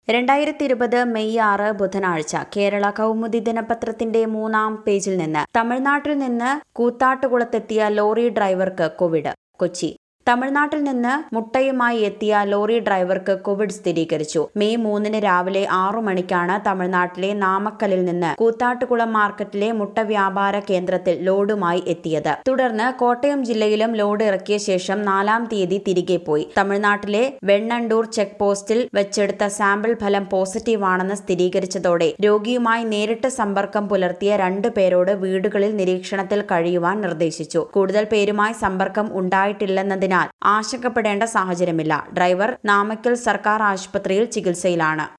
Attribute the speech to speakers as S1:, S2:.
S1: രണ്ടായിരത്തി ഇരുപത് മെയ് ആറ് ബുധനാഴ്ച കേരള കൗമുദി ദിനപത്രത്തിന്റെ മൂന്നാം പേജിൽ നിന്ന് തമിഴ്നാട്ടിൽ നിന്ന് കൂത്താട്ടുകുളത്തെത്തിയ ലോറി ഡ്രൈവർക്ക് കോവിഡ് കൊച്ചി തമിഴ്നാട്ടിൽ നിന്ന് മുട്ടയുമായി എത്തിയ ലോറി ഡ്രൈവർക്ക് കോവിഡ് സ്ഥിരീകരിച്ചു മെയ് മൂന്നിന് രാവിലെ ആറു മണിക്കാണ് തമിഴ്നാട്ടിലെ നാമക്കലിൽ നിന്ന് കൂത്താട്ടുകുളം മാർക്കറ്റിലെ മുട്ട വ്യാപാര കേന്ദ്രത്തിൽ ലോഡുമായി എത്തിയത് തുടർന്ന് കോട്ടയം ജില്ലയിലും ലോഡ് ഇറക്കിയ ശേഷം നാലാം തീയതി തിരികെ പോയി തമിഴ്നാട്ടിലെ വെണ്ണണ്ടൂർ ചെക്ക് പോസ്റ്റിൽ വെച്ചെടുത്ത സാമ്പിൾ ഫലം പോസിറ്റീവ് ആണെന്ന് സ്ഥിരീകരിച്ചതോടെ രോഗിയുമായി നേരിട്ട് സമ്പർക്കം പുലർത്തിയ രണ്ട് പേരോട് വീടുകളിൽ നിരീക്ഷണത്തിൽ കഴിയുവാൻ നിർദ്ദേശിച്ചു കൂടുതൽ പേരുമായി സമ്പർക്കം ഉണ്ടായിട്ടില്ലെന്നതിനാൽ ആശങ്കപ്പെടേണ്ട സാഹചര്യമില്ല ഡ്രൈവർ നാമക്കൽ സർക്കാർ ആശുപത്രിയിൽ ചികിത്സയിലാണ്